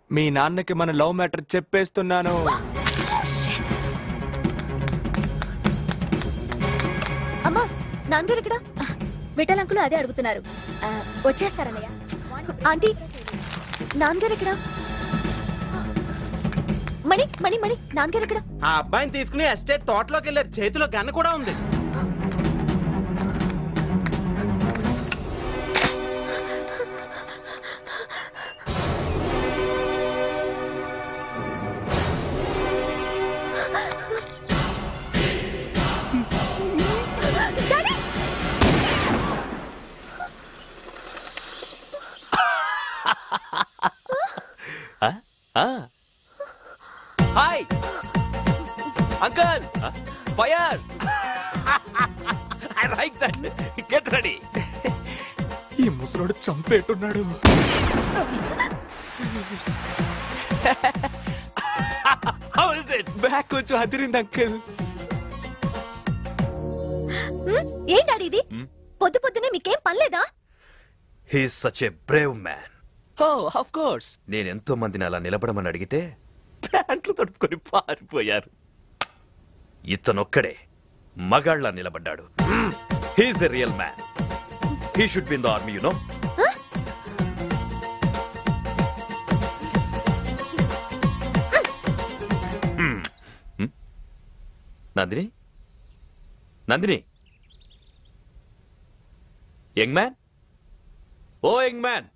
మీ నాన్నకి మన love matter చెప్పేస్తున్నాను అమ్మా నాన్నగారు ఇక్కడ విఠల్ అంకులు అదే అడుగుతున్నారు ఆ, వచ్చేస్తారన్నయ్య ఆంటీ నాన్నగారు ఇక్కడ మణి మణి మణి నాన్నగారు ఇక్కడ ఆ అబ్బాయిని తీసుకుని ఎస్టేట్ తోటలోకి వెళ్ళారు చేతిలో గన్న కూడా ఉంది hi uncle fire I like that get ready ఈ ముసలోడు చంపేట్టున్నాడు హౌ ఇస్ ఇట్ బ్యాక్ కొంచెం అదిరింది అంకల్ హ్మ్? ఏంటాడి ఇది పొద్దు పొద్దునే మీకేం పనిలేదా he's such a brave man oh of course నేను ఎంతో మందిని అలా నిలబడమని అడిగితే ప్యాంట్లు తడుపుకొని పారిపోయారు ఇతనొక్కడే మగాళ్ళ నిలబడ్డాడు he's a real man he should be in the army you know Nandini Nandini young man oh young man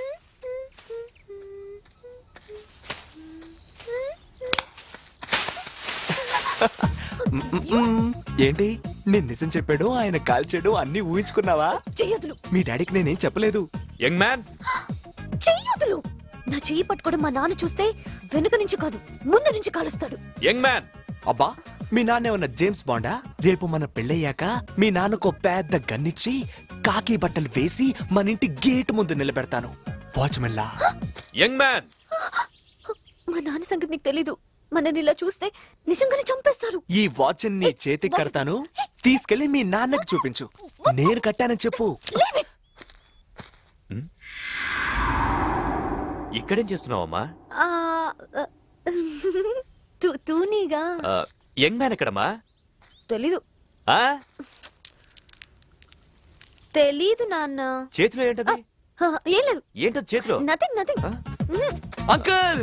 ఏంటి నేను నిజం చెప్పాడు ఆయన కాల్చాడు అన్ని ఊహించుకున్నావా చెయ్యదులు మీ డాడీకి నేనేం చెప్పలేదు యంగ్ మ్యాన్ చెయ్యదులు నా చెయ్యి పట్టుకోవడం మా నాన్న చూస్తే వెనుక నుంచి కాదు ముందు నుంచి కాలుస్తాడు యంగ్ మ్యాన్ అబ్బా మీ నాన్న ఏమన్నా జేమ్స్ బాండా రేపు మన పెళ్ళయ్యాక మీ నాన్నకు పెద్ద గన్నిచ్చి కాకి బట్టలు వేసి మన ఇంటి గేట్ ముందు నిలబెడతాను వాచ్మెన్ లా యంగ్ మ్యాన్ మా నాన్న సంగతి నీకు తెలీదు మనని ఇలా చూస్తే నిజంగానే చంపేస్తారు ఈ వాచ్ నీ చేతికి కడతాను తీసుకెళ్లి మీ నాన్నకి చూపించు నేను కట్టానని చెప్పు Leave it. ఇక్కడేం చేస్తున్నావమ్మా ఆ, ఆ, తూ- తూనీగా ఆ, యంగ్ మ్యాన్ ఎక్కడమ్మా తెలీదు ఆ? తెలీదు నాన్న చేతిలో ఏంటది ఆ, ఏం లేదు ఏంటది చేతిలో నథింగ్ నథింగ్ అంకుల్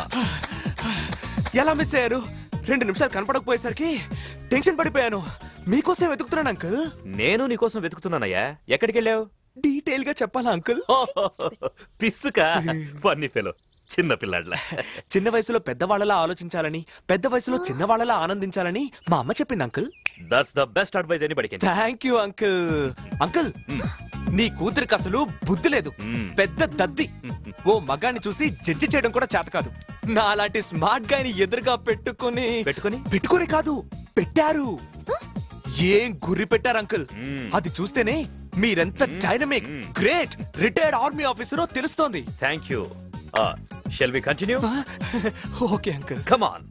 ఎలా మిస్ అయ్యారు రెండు నిమిషాలు కనపడకపోయేసరికి టెన్షన్ పడిపోయాను మీకోసం వెతుకుతున్నాను అంకుల్ నేను నీకోసం వెతుకుతున్నానయ్యా ఎక్కడికి వెళ్ళావు డీటెయిల్ గా చెప్పాలా అంకుల్ పిస్సుక పన్ని ఫెలో చిన్న పిల్లాడ్ల చిన్న వయసులో పెద్దవాళ్ళలా ఆలోచించాలని పెద్ద వయసులో చిన్నవాళ్ళలా ఆనందించాలని మా అమ్మ చెప్పింది uncle that's the best advice అని పడికి థ్యాంక్ యూ అంకుల్ అంకుల్ నీ కూతురికి అసలు బుద్ధి లేదు మ్మ్. పెద్ద దద్ది ఓ మగాన్ని చూసి జడ్జి చేయడం కూడా చేత కాదు నా అలాంటి స్మార్ట్ గాయని ఎదురుగా పెట్టుకొని పెట్టుకొని? పెట్టుకొని కాదు పెట్టారు ఏం గురి పెట్టారు అంకుల్ మ్మ్. అది చూస్తేనే మీరెంత డైనమిక్ గ్రేట్ రిటైర్డ్ ఆర్మీ ఆఫీసరో తెలుస్తోంది thank you shall we continue okay uncle come on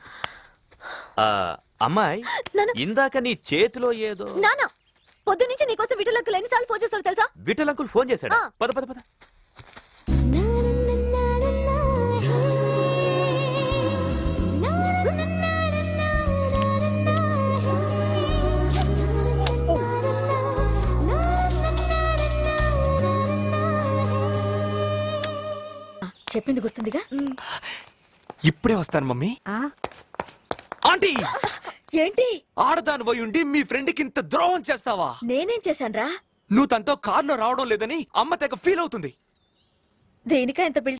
అమ్మాయి నాన్న. ఇందాక నీ చేతిలో ఏదో నాన్న పొద్దు నుంచి నీకోసం విటలకు ఎన్నిసార్లు ఫోన్ చేస్తాడు తెలుసా విఠల్ అంకుల్ ఫోన్ చేశాడు ఆ. పద పద పద చెప్పింది గుర్తుందిగా ఇప్పుడే వస్తాను మమ్మీ ఆ, ఆంటీ ఏంటి ఆడదాని పోయి ఉండి మీ ఫ్రెండ్ కి ఇంత ద్రోహం చేస్తావా నేనేం చేశాన్రా నువ్వు తనతో కారులో రావడం లేదని అమ్మ తెగ ఫీల్ అవుతుంది దేనికా ఇంత బిల్డప్